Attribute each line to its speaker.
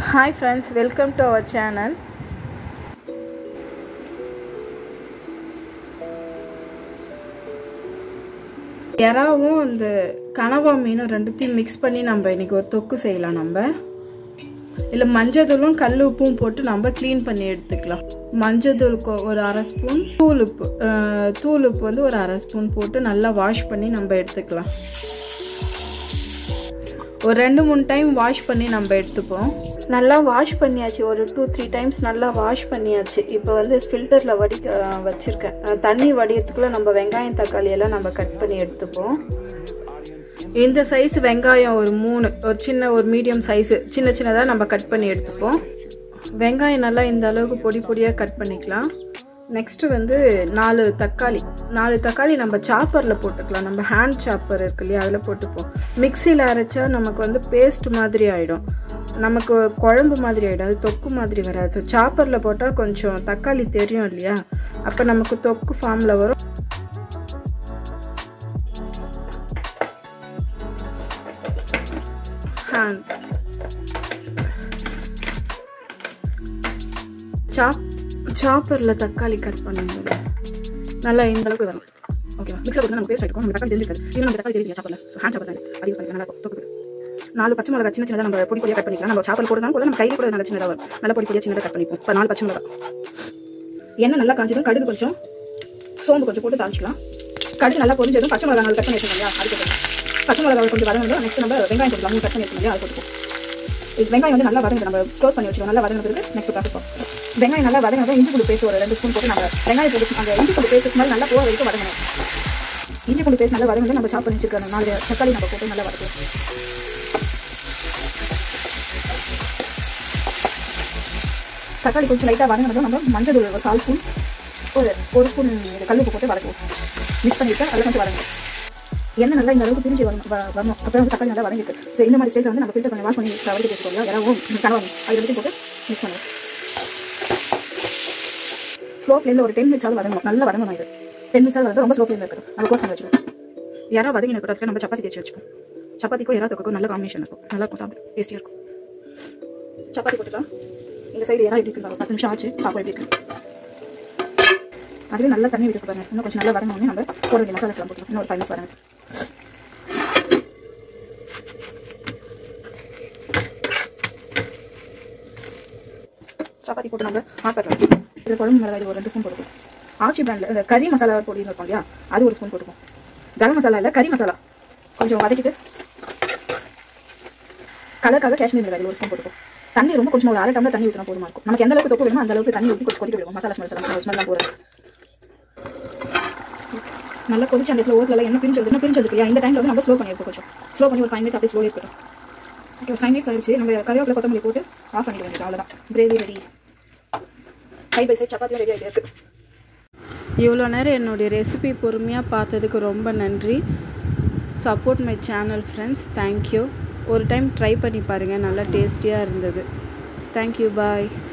Speaker 1: hi friends welcome to our channel எறாவும் அந்த கனவா மீனும் ரெண்டுத்தையும் மிக்ஸ் பண்ணி நம்ம இன்னைக்கு ஒரு தொக்கு செய்யலாம் நம்ம இல்லை மஞ்சத்தூளும் கல் உப்பும் போட்டு நம்ம க்ளீன் பண்ணி எடுத்துக்கலாம் மஞ்சத்தூளுக்கு ஒரு அரை ஸ்பூன் தூள் உப்பு அஹ், தூள் உப்பு வந்து ஒரு அரை ஸ்பூன் போட்டு நல்லா வாஷ் பண்ணி நம்ம எடுத்துக்கலாம் ஒரு ரெண்டு மூணு டைம் வாஷ் பண்ணி நம்ம எடுத்துப்போம் நல்லா வாஷ் பண்ணியாச்சு ஒரு டூ த்ரீ டைம்ஸ் நல்லா வாஷ் பண்ணியாச்சு இப்போ வந்து ஃபில்டரில் வடிக்க அஹ், வச்சிருக்கேன் அஹ், தண்ணி வடிக்கிறதுக்குள்ளே நம்ம வெங்காயம் தக்காளி எல்லாம் நம்ம கட் பண்ணி எடுத்துப்போம் இந்த சைஸ் வெங்காயம் ஒரு மூணு ஒரு சின்ன ஒரு மீடியம் சைஸு சின்ன சின்னதாக நம்ம கட் பண்ணி எடுத்துப்போம் வெங்காயம் நல்லா இந்த அளவுக்கு பொடி பொடியாக கட் பண்ணிக்கலாம் நெக்ஸ்ட்டு வந்து நாலு தக்காளி நாலு தக்காளி நம்ம சாப்பரில் போட்டுக்கலாம் நம்ம ஹேண்ட் சாப்பர் இருக்கு இல்லையா அதில் போட்டுப்போம் மிக்சியில் அரைச்சா நமக்கு வந்து பேஸ்ட் மாதிரி ஆகிடும் நமக்கு குழம்பு மாதிரி ஆகிடும் அது தொக்கு மாதிரி வராது ஸோ சாப்பரில் போட்டால் கொஞ்சம் தக்காளி தெரியும் இல்லையா அப்போ நமக்கு தொக்கு ஃபார்மில் வரும் ஹேண்ட் சாப் சாப்பரில் தக்காளி கட் பண்ணுங்க நல்லா இந்த அளவுக்கு வரும் ஓகேவா மிக்சர் போட்டு நம்ம பேஸ்ட் ஆகிருக்கும் நம்ம தக்காளி தெரிஞ்சிருக்காது இது நம்ம தக்காளி தெரியும் சாப்பரில் ஹேண்ட் சாப்பர் தான் அது யூஸ் பண்ணிக்கலாம் நல்லா இருக்கும் தொக்குது நாலு பச்சை மிளகா சின்ன சின்னதாக நம்ம பொடி பொடியாக கட் பண்ணிக்கலாம் நம்ம சாப்பல் போடுறதுனால கூட நம்ம கையில் கூட நல்ல சின்னதாக வரும் நல்லா பொடி பொடியாக சின்னதாக கட் பண்ணிப்போம் இப்போ நாலு பச்சை மிளகா எண்ணெய் நல்லா காஞ்சதும் கடுகு கொஞ்சம் சோம்பு கொஞ்சம் போட்டு தாளிச்சிக்கலாம் கடுகு நல்லா பொரிஞ்சதும் பச்சை மிளகா நாலு கட் பண்ணி வச்சுக்கோங்க இல்லையா அது போட்டு பச்சை மிளகா கொஞ்சம் வதங்கணும் நெக்ஸ்ட் நம்ம வெங்காயம் போட்டுக்கலாம் மூணு கட் பண்ணி வச்சுக்கோங்க இல்லையா அது போட்டுப்போம் இது வெங்காயம் வந்து நல்லா வதங்குது நம்ம க்ளோஸ் பண்ணி வச்சுக்கோம் நல்லா வதங்கினதுக்கு நெக்ஸ்ட் ப்ராசஸ் போகும் வெங்காயம் நல்லா வதங்கினதும் இஞ்சி பூண்டு பேஸ்ட் ஒரு ரெண்டு ஸ்பூன் போட்டு நம்ம வெங்காயம் போட்டு அந்த இஞ்சி பூண்டு பேஸ்ட் மாதிரி நல்லா போக வரைக்கும் வதங்கணும் இஞ்சி பூண்டு பேஸ்ட் நல்லா வதங்கினது நம்ம சாப் பண்ணி வச்சிருக்கோம் நாலு தக்காளி நம்ம போட்டு நல்லா வதக்குவோம் தக்காளி கொஞ்சம் லைட்டாக வதங்கினதும் நம்ம மஞ்சள் தூள் ஒரு கால் ஸ்பூன் ஒரு ஒரு ஸ்பூன் கல்லுப்பு போட்டு வதக்குவோம் மிக்ஸ் பண்ணிவிட்டு அதில் கொஞ்சம் வதங்கும் எண்ணெய் நல்லா இந்த அளவுக்கு பிரிஞ்சு வரணும் வ- வரணும் அப்போ வந்து தக்காளி நல்லா வதங்கிட்டு ஸோ இந்த மாதிரி ஸ்டேஜ் வந்து நம்ம ஃபில்டர் பண்ணி வாஷ் பண்ணி வதக்கி வச்சுக்கோங்க யாராவும் கனவாங்க அது ரெண்டுத்தையும் போட்டு மிக்ஸ் பண்ணுவோம் ஸ்லோ ஃப்ளேமில் ஒரு டென் மினிட்ஸ் ஆகுது வதங்கணும் நல்லா வதங்கணும் இது டென் மினிட்ஸ் ஆகுது ரொம்ப ஸ்லோ ஃப்ளேமில் இருக்கணும் நம்ம க்ளோஸ் பண்ணி வச்சுக்கணும் யாராவது வதங்கி இருக்கிறதுக்கு நம்ம சப்பாத்தி தேய்ச்சி வச்சுப்போம் சப்பாத்திக்கும் யாராவது தொக்கும் நல்ல காம்பினேஷன் இருக்கும் நல்லா இருக்கும் சாப்பிட டேஸ்டியாக இருக்கும் சப்பாத்தி போட்டுக்கலாம் இந்த சைடு யாராவது எப்படி இருக்கு பத்து நிமிஷம் ஆச்சு பாப்பா எப்படி இருக்கு அதுவே நல்லா தண்ணி விட்டு பாருங்க இன்னும் கொஞ்சம் நல்லா வரணும்னே நம்ம போட வேண்டிய மசாலாஸ் எல்லாம் போட்டுக்கலாம் இன்னும் ஒரு ஃபைவ் மினிட்ஸ் வரங்க சப்பாத்தி போட்டு நம்ம ஆட் பண்ணலாம் இதில் குழம்பு மிளகாய் இது ஒரு ரெண்டு ஸ்பூன் போட்டுக்கோம் ஆச்சி பிராண்டில் இந்த கறி மசாலா பொடி இருக்கும் இல்லையா அது ஒரு ஸ்பூன் போட்டுக்கோம் கரம் மசாலா இல்லை கறி மசாலா கொஞ்சம் வதக்கிட்டு கலருக்காக காஷ்மீர் மிளகாய் ஒரு ஸ்பூன் போட்டுக்கோம் தண்ணி ரொம்ப கொஞ்சம் ஒரு அரை டம்ளர் தண்ணி ஊற்றினா போதுமா இருக்கும் நமக்கு எந்த அளவுக்கு தொப்பு வேணுமோ அந்த அளவுக்கு தண்ணி ஊற்றி கொஞ்சம் கொதிக்க விடுவோம் மசாலா ஸ்மெல் எல்லாம் ஸ்மெல்லாம் போடுறது நல்லா கொதிச்சு அந்த இடத்துல ஓட்டில் என்ன பிரிஞ்சு வருது பிரிஞ்சு இல்லையா இந்த டைமில் வந்து நம்ம ஸ்லோ பண்ணியிருக்கோம் கொஞ்சம் ஸ்லோ பண்ணி ஒரு ஃபைவ் மினிட்ஸ் அப்படியே ஸ்லோ இருக்கட்டும் ஓகே ஃபைவ் மினிட்ஸ் ஆயிடுச்சு நம்ம கறிவேப்பிலை கொத்தமல்லி போட்டு ஆஃப் பண்ணிக்க வேண்டியது அவ்வளோதான் gravy ready five by side சப்பாத்தியும் ரெடி ஆகிட்டே இருக்கு இவ்வளோ நேரம் என்னுடைய ரெசிபி பொறுமையாக பார்த்ததுக்கு ரொம்ப நன்றி support my channel friends thank you ஒரு டைம் ட்ரை பண்ணி பாருங்கள் நல்லா டேஸ்டியாக இருந்தது தேங்க்யூ பாய்